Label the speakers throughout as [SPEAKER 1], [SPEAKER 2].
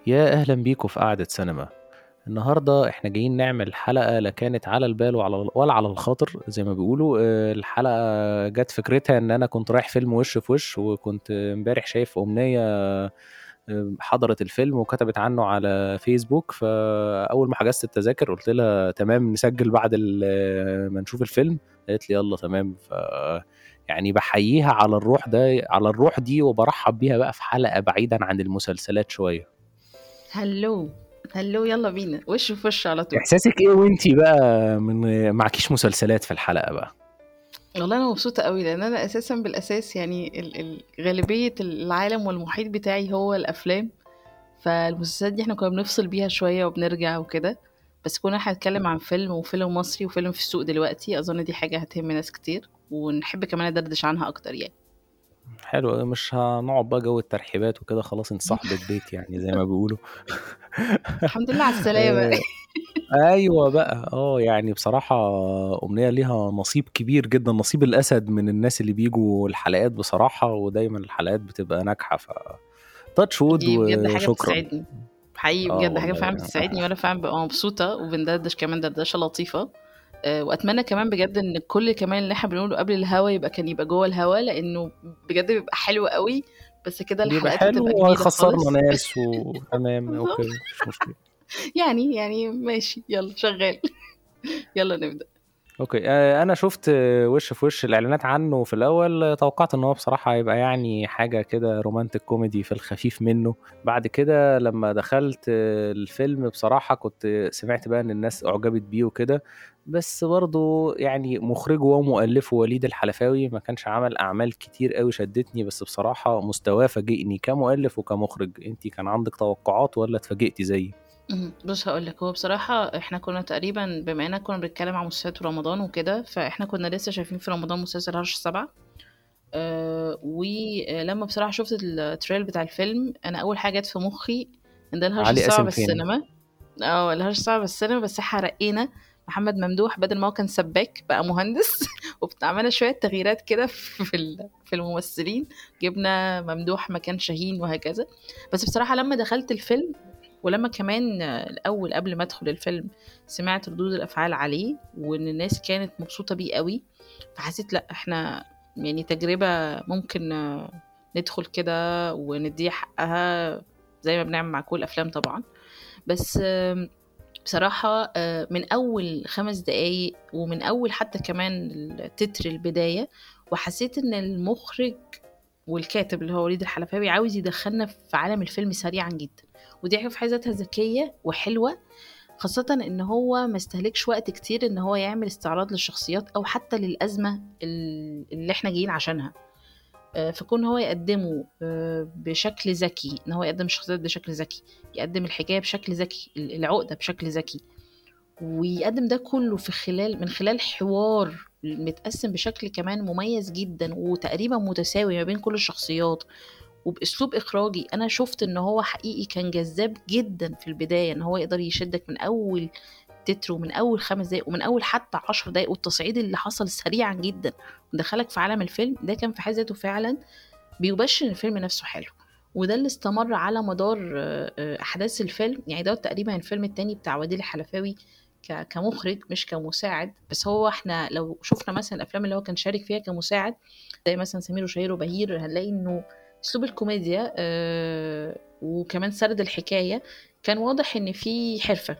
[SPEAKER 1] يا أهلا بيكم في قعدة سينما النهاردة احنا جايين نعمل حلقة لا كانت على البال وعلى ولا على الخاطر زي ما بيقولوا آه، الحلقة جت فكرتها ان انا كنت رايح فيلم وش في وش وكنت امبارح شايف أمنية آه، حضرت الفيلم وكتبت عنه على فيسبوك فأول ما حجزت التذاكر قلت لها تمام نسجل بعد ال- ما نشوف الفيلم قالت لي يلا تمام ف يعني بحييها على الروح ده على الروح دي وبرحب بيها بقى في حلقة بعيدا عن المسلسلات شوية
[SPEAKER 2] هلو هلو يلا بينا وش في وش على طول
[SPEAKER 1] احساسك ايه وانتي بقى من معكيش مسلسلات في الحلقه بقى
[SPEAKER 2] والله انا مبسوطه قوي لان انا اساسا بالاساس يعني ال- ال- غالبيه العالم والمحيط بتاعي هو الافلام فالمسلسلات دي احنا كنا بنفصل بيها شويه وبنرجع وكده بس كنا احنا هنتكلم عن فيلم وفيلم مصري وفيلم في السوق دلوقتي اظن دي حاجه هتهم ناس كتير ونحب كمان ندردش عنها اكتر يعني
[SPEAKER 1] حلو مش هنقعد بقى جو الترحيبات وكده خلاص انت صاحبة بيت يعني زي ما بيقولوا
[SPEAKER 2] الحمد لله على السلامه
[SPEAKER 1] آه، ايوه بقى اه يعني بصراحه امنيه ليها نصيب كبير جدا نصيب الاسد من الناس اللي بيجوا الحلقات بصراحه ودايما الحلقات بتبقى ناجحه ف تاتش وود
[SPEAKER 2] دي بجد حاجه
[SPEAKER 1] وشكرا
[SPEAKER 2] بتسعدني حقيقي
[SPEAKER 1] اه
[SPEAKER 2] بجد حاجه فعلا
[SPEAKER 1] والله
[SPEAKER 2] بتسعدني وانا فعلا ببقى مبسوطه وبندردش كمان دردشه لطيفه آه، واتمنى كمان بجد ان كل كمان اللي احنا بنقوله قبل الهوا يبقى كان يبقى جوه الهوا لانه بجد بيبقى حلو قوي بس كده
[SPEAKER 1] بيبقى
[SPEAKER 2] الحلقات
[SPEAKER 1] حلو
[SPEAKER 2] بتبقى جديده
[SPEAKER 1] وهيخسرنا
[SPEAKER 2] خالص
[SPEAKER 1] ناس وتمام اوكي
[SPEAKER 2] بالظبط
[SPEAKER 1] مش مشكله
[SPEAKER 2] يعني يعني ماشي يلا شغال يلا نبدا
[SPEAKER 1] اوكي آه، انا شفت آه، وش في وش الاعلانات عنه في الاول آه، توقعت ان هو بصراحه هيبقى يعني حاجه كده رومانتك كوميدي في الخفيف منه بعد كده لما دخلت آه، الفيلم بصراحه كنت سمعت بقى ان الناس اعجبت بيه وكده بس برضه يعني مخرجه ومؤلفه وليد الحلفاوي ما كانش عمل اعمال كتير قوي شدتني بس بصراحه مستواه فاجئني كمؤلف وكمخرج انتي كان عندك توقعات ولا اتفاجئتي زيي
[SPEAKER 2] مهم. بص هقول لك هو بصراحة احنا كنا تقريبا بما اننا كنا بنتكلم عن مسلسلات رمضان وكده فاحنا كنا لسه شايفين في رمضان مسلسل هرش السبعة أه ولما بصراحة شفت التريل بتاع الفيلم انا اول حاجة جت في مخي ان ده الهرش
[SPEAKER 1] علي
[SPEAKER 2] السبعة
[SPEAKER 1] قاسم
[SPEAKER 2] بس
[SPEAKER 1] فين
[SPEAKER 2] سينما اه الهرش السبعة بس سينما بس احنا رقينا محمد ممدوح بدل ما هو كان سباك بقى مهندس وعملنا شوية تغييرات كده في ال- في الممثلين جبنا ممدوح مكان شاهين وهكذا بس بصراحة لما دخلت الفيلم ولما كمان آه، الأول قبل ما أدخل الفيلم سمعت ردود الأفعال عليه وإن الناس كانت مبسوطة بيه قوي فحسيت لأ إحنا يعني تجربة ممكن آه، ندخل كده ونديها حقها زي ما بنعمل مع كل الأفلام طبعا بس آم، بصراحة آه، من أول خمس دقايق ومن أول حتى كمان التتر البداية وحسيت إن المخرج والكاتب اللي هو وليد الحلفاوي عاوز يدخلنا في عالم الفيلم سريعا جدا ودي حاجة في حد ذاتها ذكية وحلوة خاصة ان هو ما استهلكش وقت كتير ان هو يعمل استعراض للشخصيات او حتى للأزمة ال- اللي احنا جايين عشانها آه، فكون هو يقدمه آه، بشكل ذكي ان هو يقدم الشخصيات بشكل ذكي يقدم الحكاية بشكل ذكي العقدة بشكل ذكي ويقدم ده كله في خلال من خلال حوار متقسم بشكل كمان مميز جدا وتقريبا متساوي ما بين كل الشخصيات وباسلوب اخراجي انا شفت ان هو حقيقي كان جذاب جدا في البدايه ان هو يقدر يشدك من اول تتر ومن اول خمس دقايق ومن اول حتى عشر دقايق والتصعيد اللي حصل سريعا جدا ودخلك في عالم الفيلم ده كان في حد ذاته فعلا بيبشر إن الفيلم نفسه حلو وده اللي استمر على مدار آه، آه، احداث الفيلم يعني ده تقريبا الفيلم التاني بتاع وديل الحلفاوي ك- كمخرج مش كمساعد بس هو احنا لو شفنا مثلا الافلام اللي هو كان شارك فيها كمساعد زي مثلا سمير وشهير وبهير هنلاقي انه اسلوب الكوميديا آه، وكمان سرد الحكايه كان واضح ان في حرفه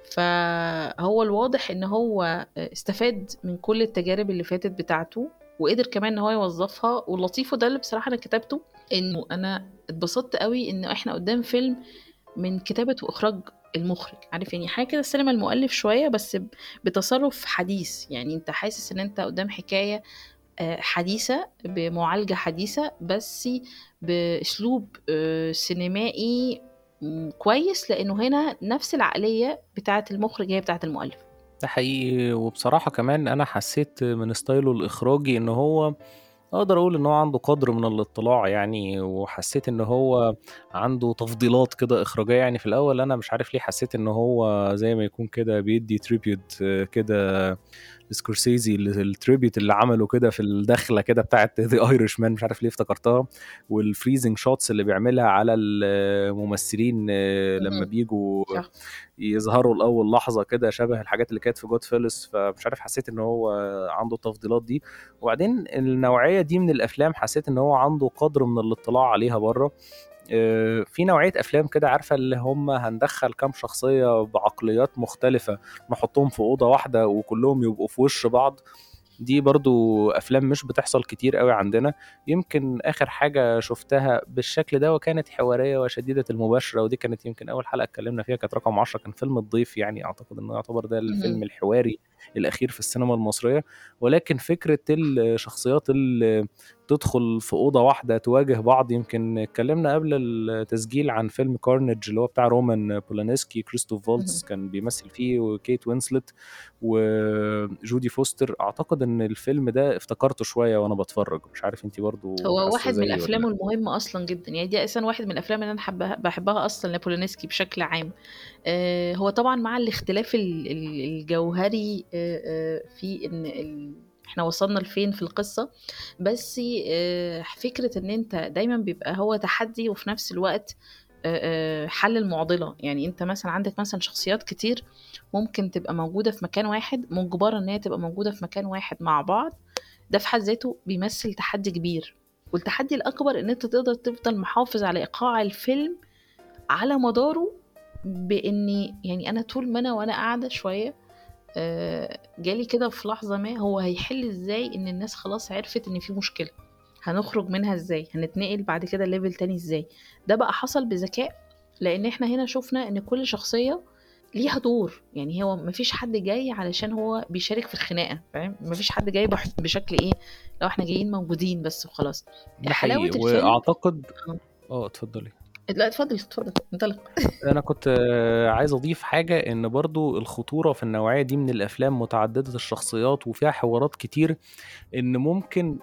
[SPEAKER 2] فهو الواضح ان هو استفاد من كل التجارب اللي فاتت بتاعته وقدر كمان ان هو يوظفها واللطيف وده اللي بصراحه انا كتبته انه انا اتبسطت قوي ان احنا قدام فيلم من كتابه واخراج المخرج عارف يعني حاجه كده السينما المؤلف شويه بس ب- بتصرف حديث يعني انت حاسس ان انت قدام حكايه آه، حديثة بمعالجة حديثة بس بأسلوب آه، سينمائي م- كويس لأنه هنا نفس العقلية بتاعة المخرج هي بتاعة المؤلف
[SPEAKER 1] ده حقيقي وبصراحة كمان أنا حسيت من ستايله الإخراجي إن هو أقدر أقول إن هو عنده قدر من الاطلاع يعني وحسيت إن هو عنده تفضيلات كده إخراجية يعني في الأول أنا مش عارف ليه حسيت إن هو زي ما يكون كده بيدي تريبيوت كده سكورسيزي التريبيوت اللي عمله كده في الدخله كده بتاعت ذا ايرش مان مش عارف ليه افتكرتها والفريزنج شوتس اللي بيعملها على الممثلين آه، لما
[SPEAKER 2] مم.
[SPEAKER 1] بيجوا
[SPEAKER 2] صح
[SPEAKER 1] يظهروا لاول لحظه كده شبه الحاجات اللي كانت في جود فيلس فمش عارف حسيت ان هو عنده التفضيلات دي وبعدين النوعيه دي من الافلام حسيت ان هو عنده قدر من الاطلاع عليها بره آه، في نوعيه افلام كده عارفه اللي هم هندخل كام شخصيه بعقليات مختلفه نحطهم في اوضه واحده وكلهم يبقوا في وش بعض دي برضو افلام مش بتحصل كتير قوي عندنا يمكن اخر حاجه شفتها بالشكل ده وكانت حواريه وشديده المباشره ودي كانت يمكن اول حلقه اتكلمنا فيها كانت رقم 10 كان فيلم الضيف يعني اعتقد انه يعتبر ده الفيلم
[SPEAKER 2] مهم.
[SPEAKER 1] الحواري الاخير في السينما المصريه ولكن فكره الشخصيات اللي تدخل في اوضه واحده تواجه بعض يمكن اتكلمنا قبل التسجيل عن فيلم كارنج اللي هو بتاع رومان بولانسكي كريستوف فولتس
[SPEAKER 2] مهم.
[SPEAKER 1] كان بيمثل فيه وكيت وينسلت وجودي فوستر اعتقد ان الفيلم ده افتكرته شويه وانا بتفرج مش عارف انت برضو
[SPEAKER 2] هو
[SPEAKER 1] حاسه
[SPEAKER 2] واحد من
[SPEAKER 1] زيي ولا
[SPEAKER 2] الافلام
[SPEAKER 1] لا
[SPEAKER 2] المهمه اصلا جدا يعني دي اساسا واحد من الافلام اللي انا حبها بحبها اصلا لبولونسكي بشكل عام آه، هو طبعا مع الاختلاف ال- ال- الجوهري آه، آه، في ان ال... احنا وصلنا لفين في القصه بس آه، فكره ان انت دايما بيبقى هو تحدي وفي نفس الوقت آه، آه، حل المعضله يعني انت مثلا عندك مثلا شخصيات كتير ممكن تبقى موجوده في مكان واحد مجبره ان هي تبقى موجوده في مكان واحد مع بعض ده في حد ذاته بيمثل تحدي كبير والتحدي الأكبر إن أنت تقدر تفضل محافظ على إيقاع الفيلم على مداره بإني يعني أنا طول ما أنا وأنا قاعدة شوية آه، جالي كده في لحظة ما هو هيحل إزاي إن الناس خلاص عرفت إن في مشكلة هنخرج منها إزاي هنتنقل بعد كده ليفل تاني إزاي ده بقى حصل بذكاء لأن إحنا هنا شفنا إن كل شخصية ليها دور يعني هو مفيش حد جاي علشان هو بيشارك في الخناقه فاهم مفيش حد جاي بح- بشكل ايه لو احنا جايين موجودين بس وخلاص
[SPEAKER 1] ده
[SPEAKER 2] حلاوه
[SPEAKER 1] حقيقي
[SPEAKER 2] الفيلم
[SPEAKER 1] واعتقد
[SPEAKER 2] آه.
[SPEAKER 1] اه اتفضلي
[SPEAKER 2] لا اتفضل اتفضل انطلق
[SPEAKER 1] انا كنت آه، عايز اضيف حاجه ان برضو الخطوره في النوعيه دي من الافلام متعدده الشخصيات وفيها حوارات كتير ان ممكن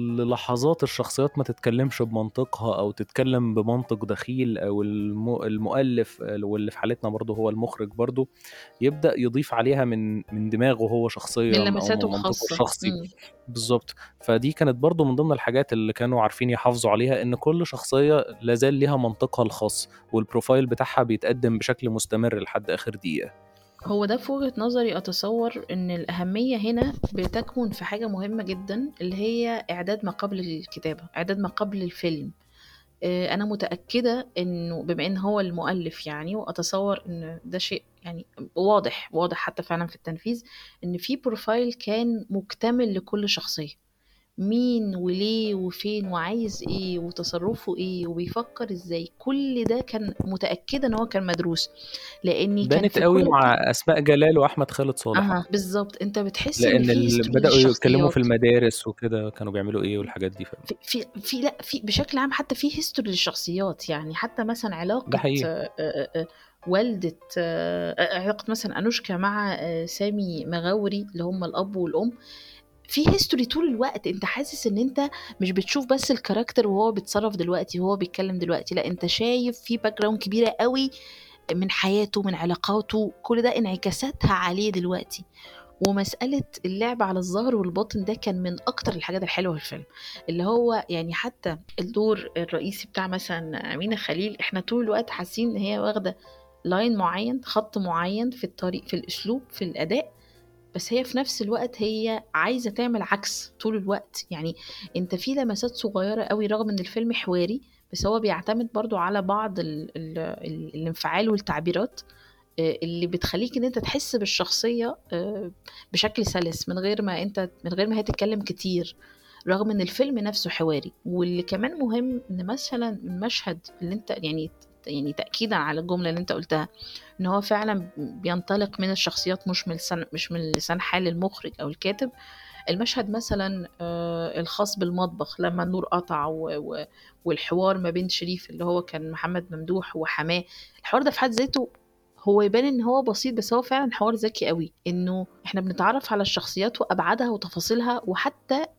[SPEAKER 1] للحظات الشخصيات ما تتكلمش بمنطقها او تتكلم بمنطق دخيل او الم- المؤلف آه، واللي في حالتنا برضو هو المخرج برضو يبدا يضيف عليها من من دماغه هو
[SPEAKER 2] من
[SPEAKER 1] شخصيا او من
[SPEAKER 2] لمساته
[SPEAKER 1] منطقه
[SPEAKER 2] الخاصه
[SPEAKER 1] الشخصي
[SPEAKER 2] مم.
[SPEAKER 1] بالظبط فدي كانت برضو من ضمن الحاجات اللي كانوا عارفين يحافظوا عليها ان كل شخصية لازال ليها منطقها الخاص والبروفايل بتاعها بيتقدم بشكل مستمر لحد اخر دقيقة
[SPEAKER 2] هو ده في وجهة نظري أتصور إن الأهمية هنا بتكمن في حاجة مهمة جدا اللي هي إعداد ما قبل الكتابة إعداد ما قبل الفيلم آه، أنا متأكدة إنه بما إن هو المؤلف يعني وأتصور إن ده شيء يعني واضح واضح حتى فعلا في التنفيذ إن في بروفايل كان مكتمل لكل شخصية مين وليه وفين وعايز ايه وتصرفه ايه وبيفكر ازاي كل ده كان متأكدة ان هو كان مدروس لاني كان
[SPEAKER 1] بانت
[SPEAKER 2] في
[SPEAKER 1] قوي
[SPEAKER 2] كل
[SPEAKER 1] مع اسماء جلال واحمد خالد صالح
[SPEAKER 2] اها بالظبط انت بتحس ان
[SPEAKER 1] لان
[SPEAKER 2] في
[SPEAKER 1] ال...
[SPEAKER 2] هيستوري
[SPEAKER 1] بدأوا يتكلموا في
[SPEAKER 2] للشخصيات
[SPEAKER 1] المدارس وكده كانوا بيعملوا ايه والحاجات دي ف...
[SPEAKER 2] في في في لا في بشكل عام حتى في هيستوري للشخصيات يعني حتى مثلا
[SPEAKER 1] ده
[SPEAKER 2] علاقة
[SPEAKER 1] حقيقي
[SPEAKER 2] آه، آه، آه، والدة آه، آه، علاقة مثلا أنوشكا مع آه، سامي مغاوري اللي هم الأب والأم في هيستوري طول الوقت انت حاسس ان انت مش بتشوف بس الكاركتر وهو بيتصرف دلوقتي وهو بيتكلم دلوقتي لا انت شايف في باك جراوند كبيره قوي من حياته من علاقاته كل ده انعكاساتها عليه دلوقتي ومسألة اللعب على الظهر والباطن ده كان من أكتر الحاجات الحلوة في الفيلم اللي هو يعني حتى الدور الرئيسي بتاع مثلا أمينة خليل احنا طول الوقت حاسين إن هي واخدة لاين معين خط معين في الطريق في الأسلوب في الأداء بس هي في نفس الوقت هي عايزة تعمل عكس طول الوقت يعني انت في لمسات صغيرة قوي رغم ان الفيلم حواري بس هو بيعتمد برضو على بعض ال ال ال الانفعال والتعبيرات آه، اللي بتخليك ان انت تحس بالشخصية آه، بشكل سلس من غير ما انت من غير ما هي تتكلم كتير رغم ان الفيلم نفسه حواري واللي كمان مهم ان مثلا المشهد اللي انت يعني يعني تأكيدا على الجملة اللي انت قلتها ان هو فعلا بينطلق من الشخصيات مش من لسان مش من لسان حال المخرج او الكاتب المشهد مثلا آه، الخاص بالمطبخ لما النور قطع و... و... والحوار ما بين شريف اللي هو كان محمد ممدوح وحماه الحوار ده في حد ذاته هو يبان ان هو بسيط بس هو فعلا حوار ذكي قوي انه احنا بنتعرف على الشخصيات وابعادها وتفاصيلها وحتى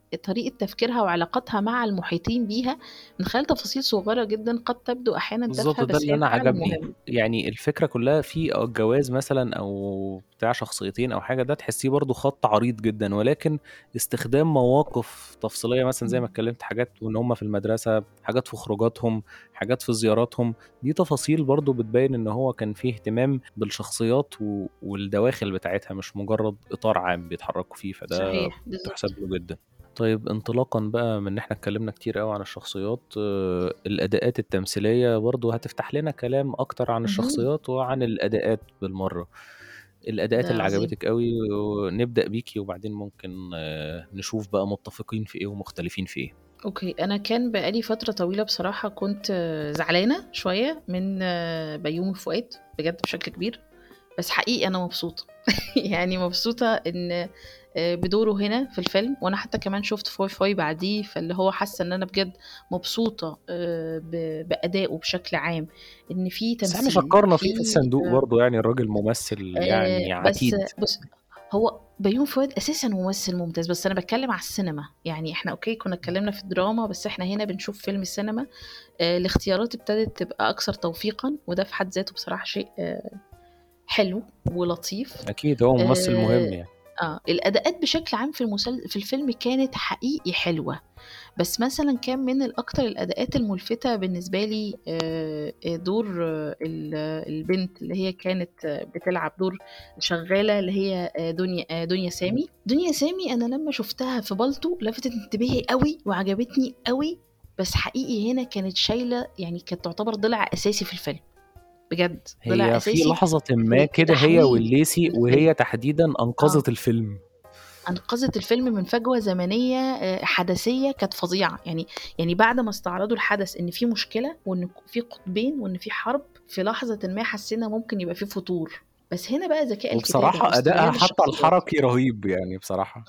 [SPEAKER 2] طريقة تفكيرها وعلاقاتها مع المحيطين بيها من خلال تفاصيل صغيرة جدا قد تبدو أحيانا
[SPEAKER 1] بالظبط
[SPEAKER 2] تافهة
[SPEAKER 1] ده
[SPEAKER 2] بس
[SPEAKER 1] اللي
[SPEAKER 2] هي
[SPEAKER 1] انا
[SPEAKER 2] فعلا
[SPEAKER 1] عجبني
[SPEAKER 2] مهمة
[SPEAKER 1] يعني الفكره كلها في جواز مثلا او بتاع شخصيتين او حاجه ده تحسيه برضو خط عريض جدا ولكن استخدام مواقف تفصيليه مثلا زي ما
[SPEAKER 2] مم.
[SPEAKER 1] اتكلمت حاجات وان هم في المدرسه حاجات في خروجاتهم حاجات في زياراتهم دي تفاصيل برضو بتبين ان هو كان فيه اهتمام بالشخصيات و- والدواخل بتاعتها مش مجرد اطار عام بيتحركوا فيه فده
[SPEAKER 2] صحيح بالظبط
[SPEAKER 1] تحسب له جدا طيب انطلاقا بقى من ان احنا اتكلمنا كتير قوي عن الشخصيات آه، الاداءات التمثيليه برضو هتفتح لنا كلام اكتر عن
[SPEAKER 2] مهم.
[SPEAKER 1] الشخصيات وعن الاداءات بالمره الاداءات
[SPEAKER 2] ده
[SPEAKER 1] اللي
[SPEAKER 2] عظيم
[SPEAKER 1] عجبتك قوي ونبدا بيكي وبعدين ممكن آه، نشوف بقى متفقين في ايه ومختلفين في ايه
[SPEAKER 2] اوكي انا كان بقالي فتره طويله بصراحه كنت آه، زعلانه شويه من آه، بيومي فؤاد بجد بشكل كبير بس حقيقي انا مبسوطه يعني مبسوطه ان آه، بدوره هنا في الفيلم وانا حتى كمان شفت فوي فوي بعديه فاللي هو حاسه ان انا بجد مبسوطه آه، ب- بادائه بشكل عام ان في
[SPEAKER 1] بس احنا
[SPEAKER 2] تمثيل
[SPEAKER 1] شكرنا فيه في
[SPEAKER 2] في
[SPEAKER 1] الصندوق
[SPEAKER 2] آه،
[SPEAKER 1] برضو يعني الراجل ممثل
[SPEAKER 2] آه،
[SPEAKER 1] يعني
[SPEAKER 2] بس
[SPEAKER 1] عتيد
[SPEAKER 2] بص هو بيومي فؤاد اساسا ممثل ممتاز بس انا بتكلم على السينما يعني احنا اوكي كنا اتكلمنا في الدراما بس احنا هنا بنشوف فيلم السينما آه، الاختيارات ابتدت تبقى اكثر توفيقا وده في حد ذاته بصراحه شيء آه، حلو ولطيف
[SPEAKER 1] اكيد هو ممثل مهم
[SPEAKER 2] آه
[SPEAKER 1] يعني
[SPEAKER 2] آه الأداءات بشكل عام في المسل... في الفيلم كانت حقيقي حلوة بس مثلا كان من الأكتر الأداءات الملفتة بالنسبة لي آه، آه، دور آه، ال- آه، البنت اللي هي كانت آه، بتلعب دور شغالة اللي هي آه، دنيا آه، دنيا سامي دنيا سامي أنا لما شفتها في بالطو لفتت انتباهي قوي وعجبتني قوي بس حقيقي هنا كانت شايلة يعني كانت تعتبر ضلع أساسي في الفيلم بجد ضلع
[SPEAKER 1] هي في
[SPEAKER 2] أساسي
[SPEAKER 1] لحظة ما
[SPEAKER 2] في في
[SPEAKER 1] كده هي
[SPEAKER 2] تحويل
[SPEAKER 1] والليسي
[SPEAKER 2] الفيلم
[SPEAKER 1] وهي تحديدا
[SPEAKER 2] اه
[SPEAKER 1] أنقذت الفيلم
[SPEAKER 2] انقذت الفيلم من فجوه زمنيه آه، حدثيه كانت فظيعه يعني يعني بعد ما استعرضوا الحدث ان في مشكله وان في قطبين وان في حرب في لحظه ما حسينا ممكن يبقى في فتور بس هنا بقى ذكاء الكتابه
[SPEAKER 1] وبصراحة أدائها
[SPEAKER 2] واستغلال
[SPEAKER 1] حتى
[SPEAKER 2] الشخصيات
[SPEAKER 1] الحركي رهيب يعني بصراحة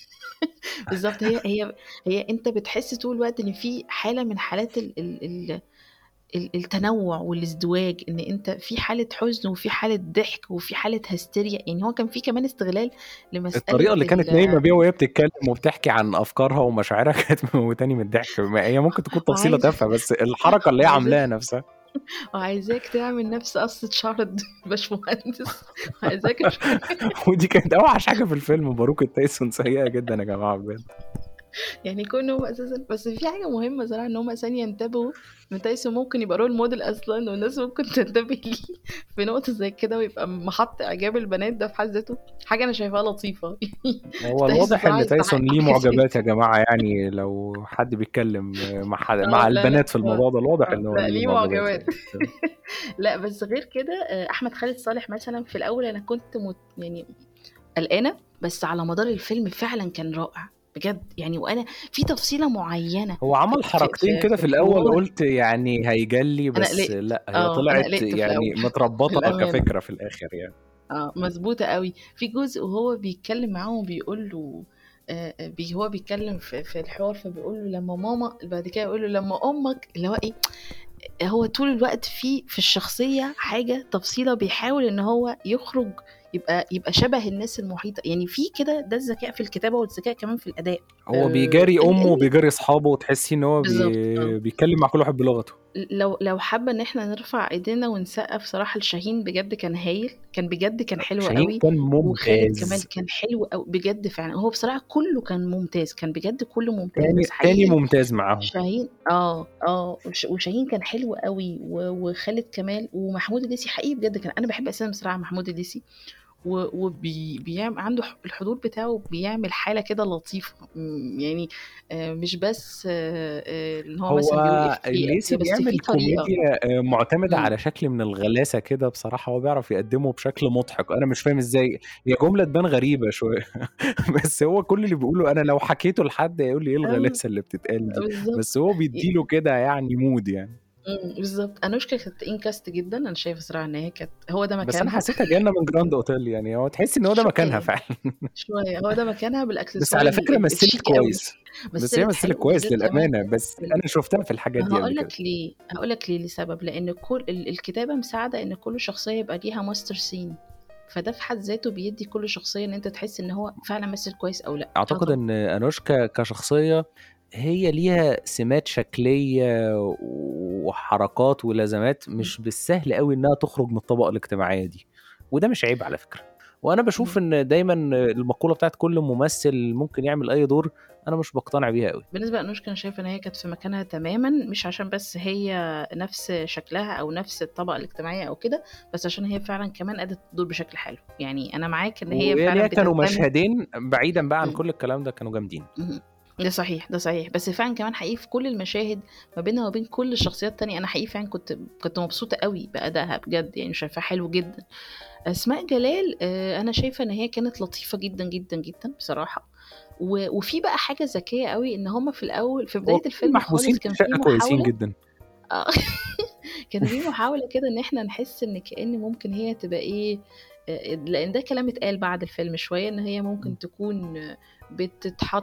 [SPEAKER 2] بالظبط هي هي هي انت بتحس طول الوقت ان في حاله من حالات ال ال ال ال- التنوع والازدواج ان انت في حاله حزن وفي حاله ضحك وفي حاله هستيريا يعني هو كان في كمان استغلال لمساله
[SPEAKER 1] الطريقة اللي كانت
[SPEAKER 2] ال
[SPEAKER 1] نايمة بيها وهي بتتكلم وبتحكي عن أفكارها ومشاعرها كانت موتاني من الضحك ما هي ممكن تكون تفصيلة
[SPEAKER 2] وعايز
[SPEAKER 1] تافهة بس الحركة اللي هي عاملاها
[SPEAKER 2] وعايزاك
[SPEAKER 1] نفسها
[SPEAKER 2] وعايزاك تعمل نفس قصة شعر الباشمهندس وعايزاك مش
[SPEAKER 1] ودي كانت أوحش حاجة في الفيلم باروكة تايسون سيئة جدا يا جماعة بجد
[SPEAKER 2] يعني كونهم اساسا بس في حاجة مهمة صراحة ان هم اساسا ينتبهوا ان تايسون ممكن يبقى رول موديل اصلا والناس ممكن تنتبه ليه في نقطة زي كده ويبقى محط اعجاب البنات ده في حد ذاته حاجة انا شايفاها لطيفة
[SPEAKER 1] هو
[SPEAKER 2] تايسون
[SPEAKER 1] الواضح
[SPEAKER 2] صراحة
[SPEAKER 1] إن تايسون
[SPEAKER 2] يستحق
[SPEAKER 1] ليه
[SPEAKER 2] حاجة زي
[SPEAKER 1] معجبات يا
[SPEAKER 2] كده
[SPEAKER 1] جماعة يعني لو حد بيتكلم مع حد مع
[SPEAKER 2] اه لا لا
[SPEAKER 1] البنات في
[SPEAKER 2] هو
[SPEAKER 1] الموضوع ده الواضح
[SPEAKER 2] اه
[SPEAKER 1] إن هو
[SPEAKER 2] لا
[SPEAKER 1] ليه
[SPEAKER 2] ليه
[SPEAKER 1] معجبات
[SPEAKER 2] معجبات
[SPEAKER 1] يعني
[SPEAKER 2] لا بس غير كده آه، احمد خالد صالح مثلا في الاول انا كنت مت يعني قلقانه بس على مدار الفيلم فعلا كان رائع بجد يعني وانا في تفصيله معينه
[SPEAKER 1] هو عمل
[SPEAKER 2] في في
[SPEAKER 1] حركتين
[SPEAKER 2] في,
[SPEAKER 1] كده
[SPEAKER 2] في
[SPEAKER 1] في الأول
[SPEAKER 2] الحوار
[SPEAKER 1] قلت يعني هيجلي
[SPEAKER 2] انا
[SPEAKER 1] بس
[SPEAKER 2] قلقت
[SPEAKER 1] لا هي
[SPEAKER 2] اه انا
[SPEAKER 1] طلعت
[SPEAKER 2] قلقت في
[SPEAKER 1] يعني
[SPEAKER 2] الاول
[SPEAKER 1] متربطة
[SPEAKER 2] بالامانه
[SPEAKER 1] كفكرة في الآخر يعني
[SPEAKER 2] اه مظبوطه قوي في جزء وهو بيتكلم معاهم وبيقول له آه آه، بي هو بيتكلم في, في الحوار فبيقول له لما ماما بعد كده يقول له لما امك اللي هو ايه هو طول الوقت في في الشخصية حاجة تفصيلة بيحاول ان هو يخرج يبقى يبقى شبه الناس المحيطة يعني في كده ده الذكاء في الكتابة والذكاء كمان في الأداء
[SPEAKER 1] هو
[SPEAKER 2] آه
[SPEAKER 1] بيجاري
[SPEAKER 2] ال-
[SPEAKER 1] أمه
[SPEAKER 2] ال-
[SPEAKER 1] وبيجاري أصحابه وتحسي إن هو
[SPEAKER 2] بالظبط اه
[SPEAKER 1] بي... بيتكلم مع كل واحد بلغته
[SPEAKER 2] لو لو حابة ان احنا نرفع ايدينا ونسقف صراحة لشاهين بجد كان هايل كان بجد كان حلو
[SPEAKER 1] شاهين
[SPEAKER 2] قوي
[SPEAKER 1] كان
[SPEAKER 2] وخالد كمال
[SPEAKER 1] ممتاز
[SPEAKER 2] كان حلو قوي بجد فعلا هو بصراحة كله كان ممتاز كان بجد كله ممتاز
[SPEAKER 1] تاني
[SPEAKER 2] بس
[SPEAKER 1] تاني
[SPEAKER 2] حقيقي
[SPEAKER 1] ممتاز معاهم
[SPEAKER 2] شاهين اه اه وش- وشاهين كان حلو قوي و- وخالد كمال ومحمود الليثي حقيقي بجد كان انا بحب اساسا بصراحه محمود الليثي وبيعمل عنده ح- الحضور بتاعه بيعمل حاله كده لطيفه م، يعني آه، مش بس آه، آه، ان هو مثلا بيقول
[SPEAKER 1] هو
[SPEAKER 2] افيه او
[SPEAKER 1] الليثي
[SPEAKER 2] كده بس في
[SPEAKER 1] بيعمل
[SPEAKER 2] طريقه
[SPEAKER 1] كوميديا آه، معتمدة
[SPEAKER 2] مم.
[SPEAKER 1] على شكل من الغلاسة كده بصراحة هو بيعرف يقدمه بشكل مضحك أنا مش فاهم إزاي هي جملة تبان غريبة شوية بس هو كل اللي بيقوله أنا لو حكيته لحد هيقول لي إيه
[SPEAKER 2] آه،
[SPEAKER 1] الغلاسة اللي بتتقال دي
[SPEAKER 2] بالظبط
[SPEAKER 1] بس هو بيديله كده يعني مود يعني
[SPEAKER 2] مم، بالظبط انوشكا كانت انكاست جدا انا شايفه صراحه ان هي كانت هو ده
[SPEAKER 1] بس أنا
[SPEAKER 2] مكانها
[SPEAKER 1] حسيتها جاية من جراند أوتيل يعني هو تحس إن هو ده مكانها
[SPEAKER 2] شويه
[SPEAKER 1] فعلا
[SPEAKER 2] شويه هو ده مكانها
[SPEAKER 1] بس
[SPEAKER 2] بالاكسسوار
[SPEAKER 1] على
[SPEAKER 2] ال-
[SPEAKER 1] فكرة
[SPEAKER 2] ال-
[SPEAKER 1] مثلت
[SPEAKER 2] الشيك قوي
[SPEAKER 1] كويس بس هي
[SPEAKER 2] مثلت
[SPEAKER 1] مثلت
[SPEAKER 2] حلو
[SPEAKER 1] كويس
[SPEAKER 2] وبالذات كمان
[SPEAKER 1] للأمانة بس
[SPEAKER 2] في ال-
[SPEAKER 1] أنا شفتها في الحاجات دي قبل
[SPEAKER 2] هقول
[SPEAKER 1] كده
[SPEAKER 2] لك ليه هقول لك ليه لسبب لان كل ال- الكتابه مساعده ان كل شخصيه يبقى ليها ماستر سين فده في حد ذاته بيدي كل شخصيه ان انت تحس ان هو فعلا مثل كويس او لا
[SPEAKER 1] اعتقد
[SPEAKER 2] اتفضل
[SPEAKER 1] ان انوشكا كشخصيه هي ليها سمات شكليه وحركات ولازمات
[SPEAKER 2] مم.
[SPEAKER 1] مش بالسهل قوي انها تخرج من الطبقه الاجتماعيه دي وده مش عيب على فكره وانا بشوف
[SPEAKER 2] مم.
[SPEAKER 1] ان دايما المقوله بتاعت كل ممثل ممكن يعمل اي دور انا مش بقتنع بيها قوي
[SPEAKER 2] بالنسبه لانوشكا انا شايفه ان هي كانت في مكانها تماما مش عشان بس هي نفس شكلها او نفس الطبقه الاجتماعيه او كده بس عشان هي فعلا كمان ادت الدور بشكل حلو يعني انا معاك ان هي فعلا
[SPEAKER 1] ويعني كانوا
[SPEAKER 2] بتهتم
[SPEAKER 1] مشهدين بعيدا بقى عن
[SPEAKER 2] مم.
[SPEAKER 1] كل الكلام ده كانوا جامدين
[SPEAKER 2] مهم. ده صحيح ده صحيح بس فعلا كمان حقيقي في كل المشاهد ما بينها وبين كل الشخصيات التانية انا حقيقي فعلا كنت كنت مبسوطة قوي بأدائها بجد يعني شايفاها حلو جدا اسماء جلال آه، انا شايفة ان هي كانت لطيفة جدا جدا جدا بصراحة و- وفي بقى حاجة ذكية قوي ان هما في الاول في بداية
[SPEAKER 1] هو
[SPEAKER 2] الفيلم
[SPEAKER 1] محبوسين
[SPEAKER 2] خالص
[SPEAKER 1] في
[SPEAKER 2] كان في
[SPEAKER 1] الشقه كويسين
[SPEAKER 2] محاولة
[SPEAKER 1] جدا
[SPEAKER 2] آه، كان في محاولة كده ان احنا نحس ان كأن ممكن هي تبقى ايه آه، لان ده كلام اتقال بعد الفيلم شوية ان هي ممكن تكون آه، بتتحط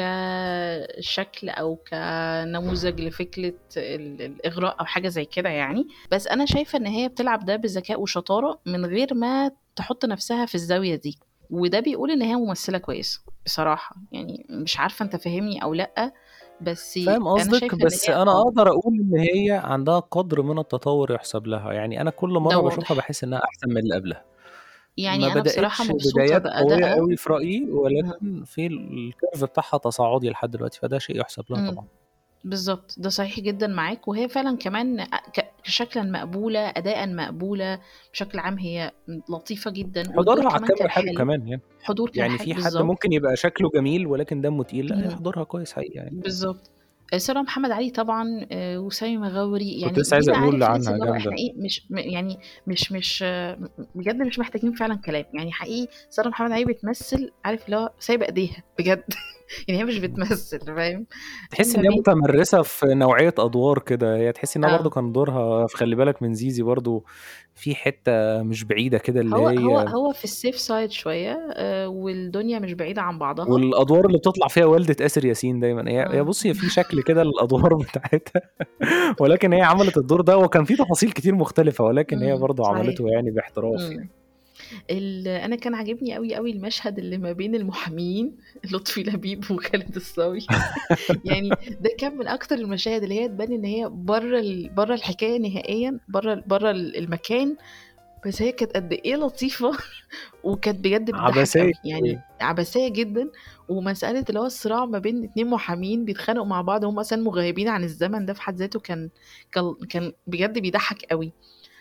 [SPEAKER 2] كشكل او كنموذج لفكرة ال- الاغراء او حاجة زي كده يعني بس انا شايفة ان هي بتلعب ده بذكاء وشطارة من غير ما تحط نفسها في الزاوية دي وده بيقول ان هي ممثلة كويسة بصراحة يعني مش عارفة انت فاهمني او لأ بس
[SPEAKER 1] فاهم
[SPEAKER 2] انا
[SPEAKER 1] قصدك
[SPEAKER 2] شايفة ان
[SPEAKER 1] بس
[SPEAKER 2] هي
[SPEAKER 1] انا
[SPEAKER 2] اه
[SPEAKER 1] اقدر اقول ان هي عندها قدر من التطور يحسب لها يعني انا كل
[SPEAKER 2] ده
[SPEAKER 1] مره بشوفها
[SPEAKER 2] واضح
[SPEAKER 1] بحس انها احسن من اللي قبلها ما
[SPEAKER 2] يعني انا بصراحة
[SPEAKER 1] بداتش
[SPEAKER 2] مبسوطة
[SPEAKER 1] بدايات قويه
[SPEAKER 2] بأدائها
[SPEAKER 1] قوي في رايي
[SPEAKER 2] مهم.
[SPEAKER 1] ولكن في الكيرف بتاعها تصاعدي لحد دلوقتي فده شيء يحسب لها
[SPEAKER 2] مم.
[SPEAKER 1] طبعا
[SPEAKER 2] بالظبط ده صحيح جدا معاك وهي فعلا كمان ك- شكلا مقبولة أداء مقبولة بشكل عام هي لطيفة جدا والدور
[SPEAKER 1] حضورها على
[SPEAKER 2] كمان كان
[SPEAKER 1] الكاميرا حلو
[SPEAKER 2] حلو
[SPEAKER 1] كمان يعني
[SPEAKER 2] حضور كان
[SPEAKER 1] يعني
[SPEAKER 2] حلو
[SPEAKER 1] في حد
[SPEAKER 2] بالظبط
[SPEAKER 1] ممكن يبقى شكله جميل ولكن دمه تقيل لا هي
[SPEAKER 2] مم.
[SPEAKER 1] حضورها كويس حقيقي يعني
[SPEAKER 2] بالظبط سارة محمد علي طبعا آه، وسامي مغاوري
[SPEAKER 1] كنت
[SPEAKER 2] يعني
[SPEAKER 1] لسه عايز
[SPEAKER 2] دي بقى
[SPEAKER 1] اقول
[SPEAKER 2] عارف ناس
[SPEAKER 1] عنها
[SPEAKER 2] اللي هو احنا
[SPEAKER 1] جامده
[SPEAKER 2] ايه مش م- يعني مش مش آه، بجد مش محتاجين فعلا كلام يعني حقيقي سارة محمد علي بتمثل عارف اللي هو سايبه ايديها بجد يعني هي مش بتمثل فاهم
[SPEAKER 1] تحس
[SPEAKER 2] ما
[SPEAKER 1] ان هي
[SPEAKER 2] بين
[SPEAKER 1] متمرسه في نوعيه ادوار كده هي تحس انها برضو
[SPEAKER 2] اه
[SPEAKER 1] كان دورها في خلي بالك من زيزي برضو في حته مش بعيده كده اللي
[SPEAKER 2] هو هو
[SPEAKER 1] هي
[SPEAKER 2] هو في السيف سايد شوية آه، والدنيا مش بعيدة عن بعضها
[SPEAKER 1] والادوار اللي بتطلع فيها والده اسر ياسين دايما هي هي
[SPEAKER 2] اه
[SPEAKER 1] بص هي في شكل كده للادوار بتاعتها ولكن هي عملت الدور ده وكان فيه تفاصيل كتير مختلفه ولكن هي
[SPEAKER 2] امم
[SPEAKER 1] برضو
[SPEAKER 2] صحيح
[SPEAKER 1] عملته يعني باحتراف
[SPEAKER 2] امم
[SPEAKER 1] يعني
[SPEAKER 2] ال- انا كان عاجبني قوي قوي المشهد اللي ما بين المحامين لطفي لبيب وخالد الصاوي يعني ده كان من اكتر المشاهد اللي هي تبان ان هي بره ال... بره الحكايه نهائيا بره بره المكان بس هي كانت قد ايه لطيفه وكانت بجد بتضحك
[SPEAKER 1] عبثيه
[SPEAKER 2] قوي يعني
[SPEAKER 1] أوي.
[SPEAKER 2] عبثيه جدا ومساله اللي هو الصراع ما بين اتنين محامين بيتخانقوا مع بعض هم اصلا مغيبين عن الزمن ده في حد ذاته كان كان كان بجد بيضحك قوي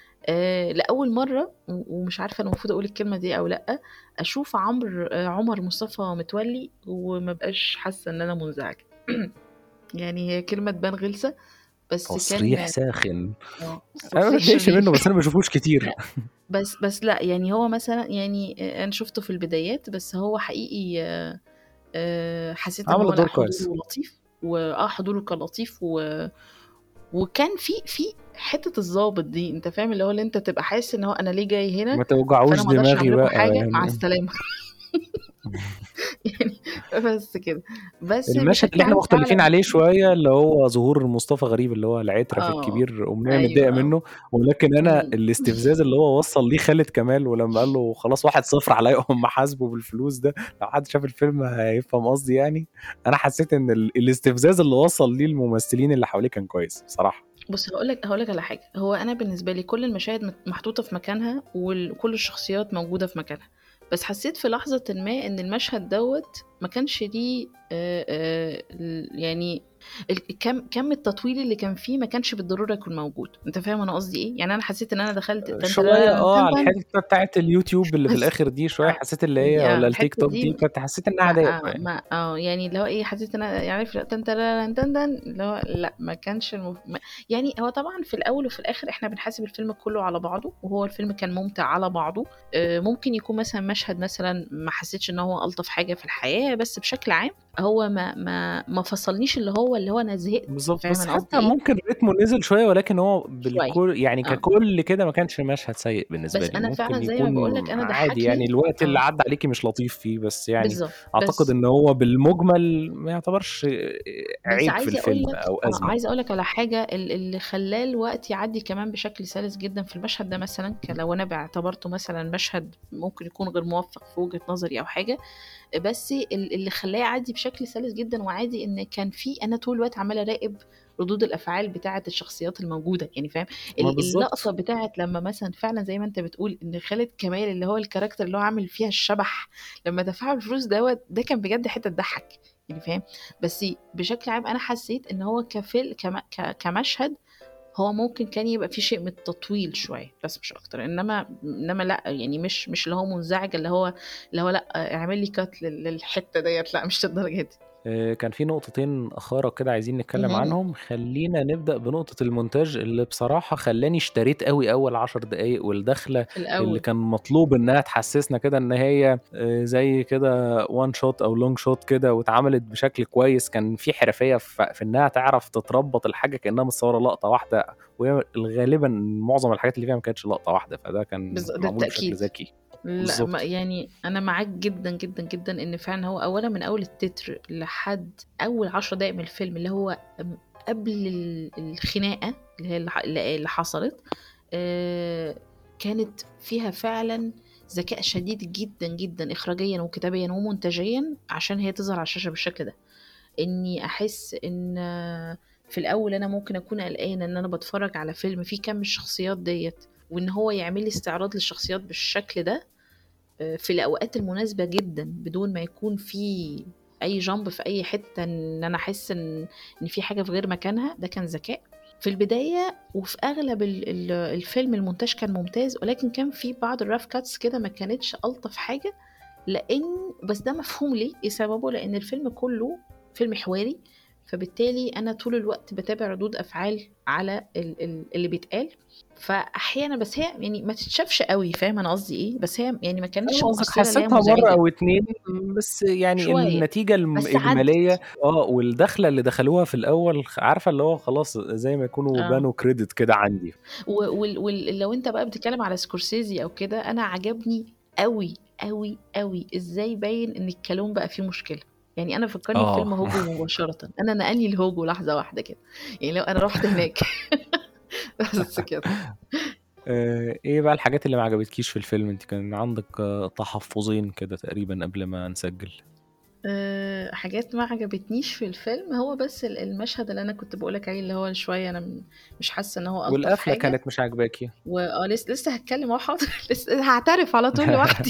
[SPEAKER 2] آه لاول مره و- ومش عارفه انا المفروض اقول الكلمه دي او لا اشوف عمرو آه عمر مصطفى متولي وما بقاش حاسه ان انا منزعجه يعني هي كلمه تبان غلسه بس
[SPEAKER 1] تصريح
[SPEAKER 2] كان
[SPEAKER 1] ساخن
[SPEAKER 2] اه
[SPEAKER 1] انا ما
[SPEAKER 2] تصريح
[SPEAKER 1] بتضايقش منه
[SPEAKER 2] شرير
[SPEAKER 1] بس انا ما بشوفوش كتير
[SPEAKER 2] لا بس بس لا يعني هو مثلا يعني آه، انا شفته في البدايات بس هو حقيقي آه، آه، حسيت ان
[SPEAKER 1] عمل
[SPEAKER 2] هو لا
[SPEAKER 1] الدور كويس
[SPEAKER 2] حضوره لطيف واه حضوره كان لطيف و... وكان في في حته الضابط دي انت فاهم اللي هو اللي انت تبقى حاسس ان هو انا ليه جاي هنا
[SPEAKER 1] ما توجعوش
[SPEAKER 2] فانا ما اقدرش
[SPEAKER 1] دماغي
[SPEAKER 2] اعمل لكم
[SPEAKER 1] بقى
[SPEAKER 2] حاجه مع
[SPEAKER 1] يعني
[SPEAKER 2] السلامه يعني بس كده بس
[SPEAKER 1] المشهد
[SPEAKER 2] بشكل
[SPEAKER 1] اللي احنا
[SPEAKER 2] عام
[SPEAKER 1] مختلفين
[SPEAKER 2] فعلا
[SPEAKER 1] عليه شويه اللي هو ظهور مصطفى غريب اللي هو العترة في
[SPEAKER 2] اه
[SPEAKER 1] الكبير أمنية
[SPEAKER 2] ايوه
[SPEAKER 1] متضايقة منه ولكن أنا
[SPEAKER 2] مم.
[SPEAKER 1] الاستفزاز اللي هو وصل ليه خالد كمال ولما قال له خلاص واحد صفر عليا أقوم محاسبه بالفلوس ده لو حد شاف الفيلم هيفهم قصدي يعني أنا حسيت إن ال- الاستفزاز اللي وصل ليه الممثلين اللي حواليه كان كويس بصراحة
[SPEAKER 2] بص هقول لك هقول لك على حاجه هو انا بالنسبه لي كل المشاهد مت- محطوطه في مكانها وكل الشخصيات موجوده في مكانها بس حسيت في لحظه ما ان المشهد دوت ما كانش ليه آه، آه، ال- يعني ال- كم كم التطويل اللي كان فيه ما كانش بالضروره يكون موجود انت فاهم انا قصدي ايه يعني انا حسيت ان انا دخلت تن
[SPEAKER 1] شوية
[SPEAKER 2] ترارن
[SPEAKER 1] اه
[SPEAKER 2] تن
[SPEAKER 1] على
[SPEAKER 2] تن
[SPEAKER 1] الحتة بتاعت اليوتيوب اللي في
[SPEAKER 2] بس
[SPEAKER 1] الآخر دي شوية
[SPEAKER 2] اه
[SPEAKER 1] حسيت اللي هي ولا
[SPEAKER 2] اه
[SPEAKER 1] التيك
[SPEAKER 2] الحته
[SPEAKER 1] توك دي
[SPEAKER 2] دي
[SPEAKER 1] كنت حسيت إنها
[SPEAKER 2] ما
[SPEAKER 1] عادية
[SPEAKER 2] آه
[SPEAKER 1] شوية
[SPEAKER 2] ما اه يعني اللي هو ايه حسيت ان انا يعني عارف تن ترارن تن تن اللي هو لا ما كانش المف... ما يعني هو طبعا في الاول وفي الاخر احنا بنحاسب الفيلم كله على بعضه وهو الفيلم كان ممتع على بعضه آه ممكن يكون مثلا مشهد مثلا ما حسيتش ان هو الطف حاجه في الحياه بس بشكل عام هو ما ما ما فصلنيش اللي هو اللي هو انا زهقت
[SPEAKER 1] بالظبط
[SPEAKER 2] فاهم
[SPEAKER 1] بس
[SPEAKER 2] انا قصدي
[SPEAKER 1] حتى
[SPEAKER 2] ايه
[SPEAKER 1] ممكن رتمه نزل شويه ولكن هو
[SPEAKER 2] شويه
[SPEAKER 1] بالكل يعني
[SPEAKER 2] اه
[SPEAKER 1] ككل كده ما كانش مشهد سيء بالنسبه
[SPEAKER 2] بس
[SPEAKER 1] لي
[SPEAKER 2] انا فعلا
[SPEAKER 1] ممكن
[SPEAKER 2] زي ما
[SPEAKER 1] يكون
[SPEAKER 2] بقول لك انا
[SPEAKER 1] عادي
[SPEAKER 2] ضحك
[SPEAKER 1] يعني
[SPEAKER 2] لي
[SPEAKER 1] الوقت اللي
[SPEAKER 2] اه
[SPEAKER 1] عدى عليكي مش لطيف فيه بس يعني
[SPEAKER 2] بالظبط
[SPEAKER 1] اعتقد
[SPEAKER 2] بس
[SPEAKER 1] ان هو بالمجمل ما يعتبرش
[SPEAKER 2] بس
[SPEAKER 1] عيب في
[SPEAKER 2] عايزه اقول
[SPEAKER 1] الفيلم
[SPEAKER 2] لك
[SPEAKER 1] او
[SPEAKER 2] اه
[SPEAKER 1] ازمه
[SPEAKER 2] عايزه اقول لك على حاجه ال- اللي خلاه الوقت يعدي كمان بشكل سلس جدا في المشهد ده مثلا ك- لو انا بعتبرته مثلا مشهد ممكن يكون غير موفق في وجهه نظري او حاجه بس ال- اللي خلاه يعدي بشكل سلس جدا وعادي ان كان في انا طول الوقت عماله اراقب ردود الافعال بتاعه الشخصيات الموجوده يعني فاهم
[SPEAKER 1] ما
[SPEAKER 2] ال- اللقطه
[SPEAKER 1] بالظبط
[SPEAKER 2] بتاعه لما مثلا فعلا زي ما انت بتقول ان خالد كمال اللي هو الكاركتر اللي هو عامل فيها الشبح لما دفع له الفلوس دوت ده كان بجد حته تضحك يعني فاهم بس بشكل عام انا حسيت ان هو كفيل كم ك- كمشهد هو ممكن كان يبقى فيه شيء من التطويل شويه بس مش اكتر انما انما لا يعني مش مش اللي هو منزعج اللي هو اللي هو لا اعمل لي كات لل- للحته ديت لا مش للدرجه دي
[SPEAKER 1] آه، كان في نقطتين أخرى كده عايزين نتكلم
[SPEAKER 2] مهم.
[SPEAKER 1] عنهم خلينا نبدأ بنقطة المونتاج اللي بصراحة خلاني اشتريت قوي أول عشر دقايق والدخلة
[SPEAKER 2] في
[SPEAKER 1] اللي
[SPEAKER 2] الاول
[SPEAKER 1] كان مطلوب إنها تحسسنا كده إن هي آه، زي كده وان شوت أو لونج شوت كده واتعملت بشكل كويس كان في حرفية في في إنها تعرف تتربط الحاجة كأنها متصورة لقطة واحدة وهي غالبا معظم الحاجات اللي فيها ما كانتش لقطة واحدة فده كان
[SPEAKER 2] بز... ده
[SPEAKER 1] معمول بشكل
[SPEAKER 2] بالتاكيد
[SPEAKER 1] ذكي
[SPEAKER 2] لا ما
[SPEAKER 1] بالظبط
[SPEAKER 2] يعني انا معاك جدا جدا جدا ان فعلا هو اولا من اول التتر لحد اول عشر دقايق من الفيلم اللي هو قبل ال- الخناقه اللي هي اللي ح- اللي حصلت آه، كانت فيها فعلا ذكاء شديد جدا جدا اخراجيا وكتابيا ومنتجيا عشان هي تظهر على الشاشه بالشكل ده اني احس ان في الاول انا ممكن اكون قلقانه ان انا بتفرج على فيلم فيه كم الشخصيات ديت وان هو يعمل لي استعراض للشخصيات بالشكل ده آه، في الاوقات المناسبه جدا بدون ما يكون في اي جامب في اي حته ان انا احس ان ان في حاجه في غير مكانها ده كان ذكاء في البدايه وفي اغلب ال- ال- الفيلم المونتاج كان ممتاز ولكن كان في بعض الراف كاتس كده ما كانتش الطف حاجه لان بس ده مفهوم ليه ايه سببه لان الفيلم كله فيلم حواري فبالتالي انا طول الوقت بتابع ردود افعال على ال- ال- اللي بيتقال فاحيانا بس هي يعني ما تتشافش قوي فاهم انا قصدي ايه بس هي يعني ما كانتش
[SPEAKER 1] أيوة قصدك
[SPEAKER 2] مؤثره اللي هي
[SPEAKER 1] حسيتها مرة
[SPEAKER 2] مزعجه
[SPEAKER 1] أو اتنين بس يعني
[SPEAKER 2] شويه
[SPEAKER 1] النتيجة
[SPEAKER 2] بس
[SPEAKER 1] الإجمالية
[SPEAKER 2] عدت
[SPEAKER 1] اه والدخلة اللي دخلوها في الأول عارفة اللي هو خلاص زي ما يكونوا
[SPEAKER 2] اه
[SPEAKER 1] بانوا كريدت كده عندي
[SPEAKER 2] ولو انت بقى بتتكلم على سكورسيزي او كده انا عجبني قوي قوي قوي ازاي باين ان الكلام بقى فيه مشكله يعني انا فكرني بفيلم
[SPEAKER 1] اه
[SPEAKER 2] هوجو مباشره انا نقلني لهوجو لحظه واحده كده يعني لو انا رحت هناك بس كده
[SPEAKER 1] آه، ايه بقى الحاجات اللي ما عجبتكيش في الفيلم انت كان عندك آه، تحفظين كده تقريبا قبل ما نسجل
[SPEAKER 2] أه حاجات ما عجبتنيش في الفيلم هو بس ال- المشهد اللي انا كنت بقولك عليه اللي هو شويه انا م- مش حاسه ان هو الطف
[SPEAKER 1] والقفلة
[SPEAKER 2] حاجه
[SPEAKER 1] كانت مش عاجباكي
[SPEAKER 2] واه لسه لسه هتكلم اهو حاضر لسه هعترف على طول لوحدي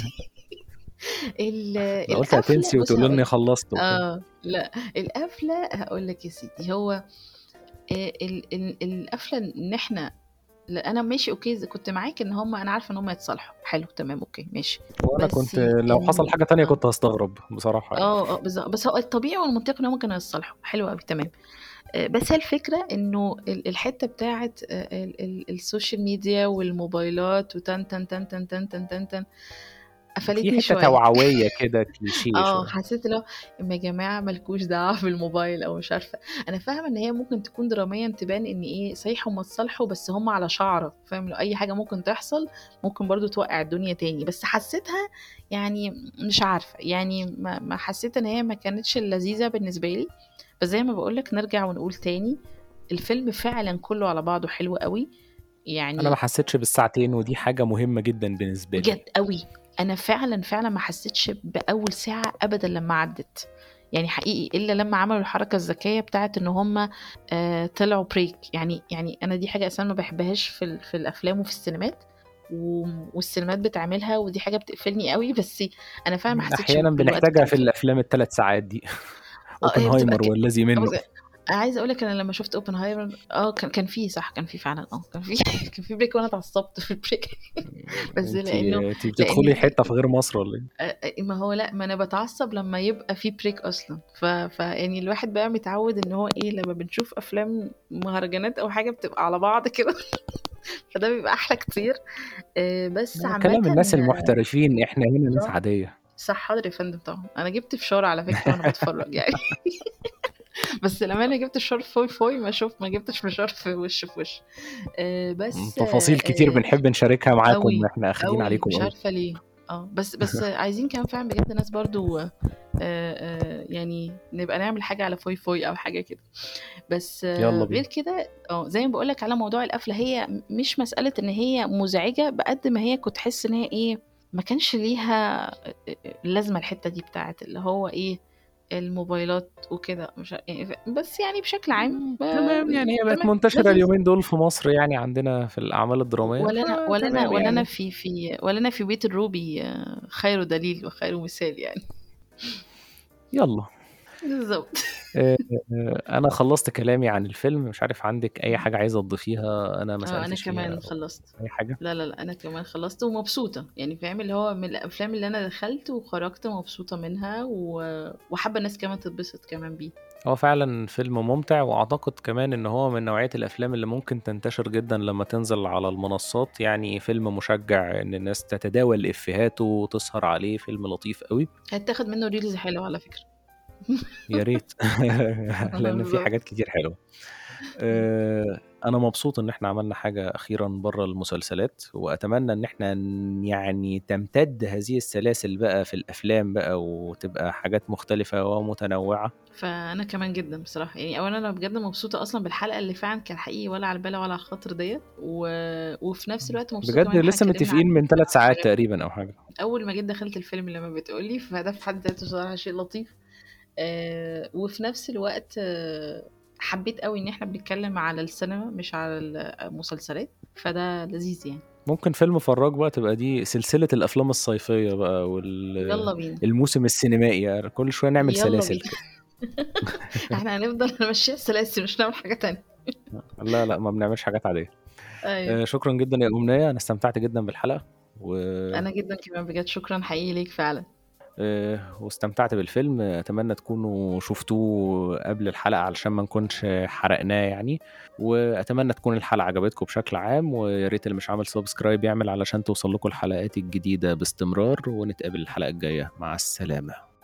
[SPEAKER 2] ال-
[SPEAKER 1] انا قلت
[SPEAKER 2] القفله
[SPEAKER 1] هتنسي
[SPEAKER 2] بص
[SPEAKER 1] وتقول
[SPEAKER 2] هقول
[SPEAKER 1] اني خلصت وكده
[SPEAKER 2] اه لا القفله هقول لك يا سيدي هو آه، ال- ال- القفله ان احنا لا انا ماشي اوكي كنت معاك ان هم انا عارفه ان هم يتصالحوا حلو تمام اوكي ماشي
[SPEAKER 1] وانا
[SPEAKER 2] بس
[SPEAKER 1] كنت لو حصل
[SPEAKER 2] ان
[SPEAKER 1] حاجة تانية
[SPEAKER 2] اه
[SPEAKER 1] كنت هستغرب بصراحة يعني
[SPEAKER 2] اه اه بالظبط بس هو الطبيعي والمنطقي ان هم كانوا يتصالحوا حلو قوي تمام آه، بس هي الفكره انه ال- الحته بتاعت آه، ال- ال- السوشيال ميديا والموبايلات وتن تن تن تن تن تن تن تن
[SPEAKER 1] في
[SPEAKER 2] قفلتني
[SPEAKER 1] حتة
[SPEAKER 2] شويه
[SPEAKER 1] توعوية كده كليشيه
[SPEAKER 2] اه
[SPEAKER 1] شوية
[SPEAKER 2] حسيت لو اما يا جماعه مالكوش دعوه بالموبايل او مش عارفه انا فاهمه ان هي ممكن تكون دراميا تبان ان ايه صحيح هم اتصالحوا بس هم على شعره فاهم لو اي حاجه ممكن تحصل ممكن برضو توقع الدنيا تاني بس حسيتها يعني مش عارفه يعني ما, ما حسيت ان هي ما كانتش لذيذه بالنسبه لي بس زي ما بقولك نرجع ونقول تاني الفيلم فعلا كله على بعضه حلو قوي
[SPEAKER 1] انا ما
[SPEAKER 2] يعني
[SPEAKER 1] حسيتش بالساعتين ودي حاجة مهمة جدا بالنسبة
[SPEAKER 2] بجد
[SPEAKER 1] لي
[SPEAKER 2] قوي انا فعلا فعلا ما حسيتش باول ساعه ابدا لما عدت يعني حقيقي الا لما عملوا الحركه الذكيه بتاعت ان هم آه طلعوا بريك يعني يعني انا دي حاجه اصلا ما بحبهاش في ال- في الافلام وفي السينمات و- والسينمات بتعملها ودي حاجه بتقفلني قوي بس انا فعلا ما حسيتش
[SPEAKER 1] احيانا
[SPEAKER 2] بالوقت
[SPEAKER 1] بنحتاجها
[SPEAKER 2] بتاع
[SPEAKER 1] في
[SPEAKER 2] الفيلم
[SPEAKER 1] الافلام الثلاث ساعات دي
[SPEAKER 2] اه هي بتبقى
[SPEAKER 1] اوبنهايمر
[SPEAKER 2] ك...
[SPEAKER 1] والذي منه
[SPEAKER 2] بص عايزه اقول لك انا لما شفت اوبنهايمر اه كان كان فيه صح كان فيه فعلا اه كان فيه كان فيه بريك وانا اتعصبت في البريك بس
[SPEAKER 1] انت
[SPEAKER 2] لانه
[SPEAKER 1] انت بتدخلي
[SPEAKER 2] لان
[SPEAKER 1] حتة في غير مصر ولا ايه
[SPEAKER 2] آه، ما هو لا ما انا بتعصب لما يبقى في بريك اصلا ف... ف يعني الواحد بقى متعود ان هو ايه لما بنشوف افلام مهرجانات او حاجه بتبقى على بعض كده فده بيبقى احلى كتير آه، بس
[SPEAKER 1] ده كلام
[SPEAKER 2] عامه
[SPEAKER 1] الناس المحترفين احنا هنا ناس
[SPEAKER 2] صح
[SPEAKER 1] عادية
[SPEAKER 2] صح حاضر يا فندم طبعا انا جبت فشار على فكره وانا بتفرج يعني بس للأمانة جبت الشرط فوي فوي ما شوف ما جبتش مشوار في وش في وش آه،
[SPEAKER 1] م،
[SPEAKER 2] بس
[SPEAKER 1] تفاصيل كتير
[SPEAKER 2] آه،
[SPEAKER 1] بنحب نشاركها معاكم
[SPEAKER 2] قوي
[SPEAKER 1] احنا اخدين
[SPEAKER 2] قوي
[SPEAKER 1] عليكم
[SPEAKER 2] مش
[SPEAKER 1] قوي
[SPEAKER 2] عارفة ليه اه بس بس عايزين كمان فعلا بجد ناس برضو آه، آه، يعني نبقى نعمل حاجة على فوي فوي أو حاجة كده بس آه،
[SPEAKER 1] يلا
[SPEAKER 2] غير
[SPEAKER 1] بينا
[SPEAKER 2] كده اه زي ما بقولك على موضوع القفلة هي مش مسألة ان هي مزعجة بقد ما هي كنت تحس ان هي ايه ما كانش ليها لازمة الحتة دي بتاعت اللي هو ايه الموبايلات وكده مش ع- يعني ف- بس يعني بشكل عام
[SPEAKER 1] م،
[SPEAKER 2] آه،
[SPEAKER 1] تمام يعني هي بقت
[SPEAKER 2] تمام
[SPEAKER 1] منتشرة
[SPEAKER 2] لذيذ
[SPEAKER 1] اليومين دول في مصر يعني عندنا في الأعمال الدرامية
[SPEAKER 2] ولا انا ولا انا
[SPEAKER 1] فتمام
[SPEAKER 2] ولا انا
[SPEAKER 1] يعني
[SPEAKER 2] في في ولا انا في بيت الروبي آه، خير دليل وخير مثال يعني
[SPEAKER 1] يلا
[SPEAKER 2] بالظبط
[SPEAKER 1] آه، آه، أنا خلصت كلامي عن الفيلم مش عارف عندك أي
[SPEAKER 2] مم.
[SPEAKER 1] حاجة عايزة تضيفيها أنا ما
[SPEAKER 2] اه انا
[SPEAKER 1] سألتش فيها
[SPEAKER 2] كمان
[SPEAKER 1] أو
[SPEAKER 2] خلصت
[SPEAKER 1] أي حاجة
[SPEAKER 2] لا لا لا انا كمان خلصت ومبسوطه يعني فاهم اللي هو من الافلام اللي انا دخلت وخرجت مبسوطه منها و... وحابه الناس كمان تتبسط كمان بيه
[SPEAKER 1] هو فعلا فيلم ممتع وأعتقد كمان إن هو من نوعية الأفلام اللي ممكن تنتشر جدا لما تنزل على المنصات يعني فيلم مشجع إن الناس تتداول إفيهاته وتسهر عليه فيلم لطيف قوي
[SPEAKER 2] هتاخد منه ريلز حلو على فكره
[SPEAKER 1] يا ريت لأن في
[SPEAKER 2] بالظبط
[SPEAKER 1] حاجات كتير حلوة آه، انا مبسوط ان احنا عملنا حاجة اخيرا بره المسلسلات واتمنى ان احنا ن- يعني تمتد هذه السلاسل بقى في الافلام بقى وتبقى حاجات مختلفة ومتنوعة
[SPEAKER 2] فانا كمان جدا بصراحه يعني اولا انا بجد مبسوطه اصلا بالحلقه اللي فعلا كان حقيقي ولا على البال ولا على الخاطر ديت و... وفي نفس الوقت مبسوطه
[SPEAKER 1] بجد
[SPEAKER 2] كمان ان احنا
[SPEAKER 1] لسه
[SPEAKER 2] اتكلمنا
[SPEAKER 1] متفقين
[SPEAKER 2] عن
[SPEAKER 1] من ثلاث ساعات
[SPEAKER 2] حاجات
[SPEAKER 1] تقريبا او حاجة
[SPEAKER 2] اول ما جيت دخلت الفيلم لما بتقولي فده في حد ذاته صراحه شيء لطيف آه وفي نفس الوقت آه حبيت قوي ان احنا بنتكلم على السينما مش على المسلسلات فده لذيذ يعني
[SPEAKER 1] ممكن فيلم فراج بقى تبقى دي سلسلة الافلام الصيفية بقى
[SPEAKER 2] يلا بينا
[SPEAKER 1] والموسم السينمائي يعني كل شوية نعمل
[SPEAKER 2] يلا
[SPEAKER 1] سلاسل
[SPEAKER 2] بينا
[SPEAKER 1] كده
[SPEAKER 2] احنا هنفضل نمشيها السلاسل مش نعمل حاجه تانية
[SPEAKER 1] لا لا ما بنعملش حاجات عادية
[SPEAKER 2] ايوه
[SPEAKER 1] آه، شكرا جدا يا أمنية أنا استمتعت جدا بالحلقة و...
[SPEAKER 2] انا جدا كمان بجد شكرا حقيقي ليك فعلا
[SPEAKER 1] آه، واستمتعت بالفيلم أتمنى تكونوا شفتوه قبل الحلقة علشان ما نكونش حرقناه يعني وأتمنى تكون الحلقة عجبتكم بشكل عام ويا ريت اللي مش عامل سبسكرايب يعمل علشان توصل لكم الحلقات الجديدة باستمرار ونتقابل الحلقة الجاية مع السلامة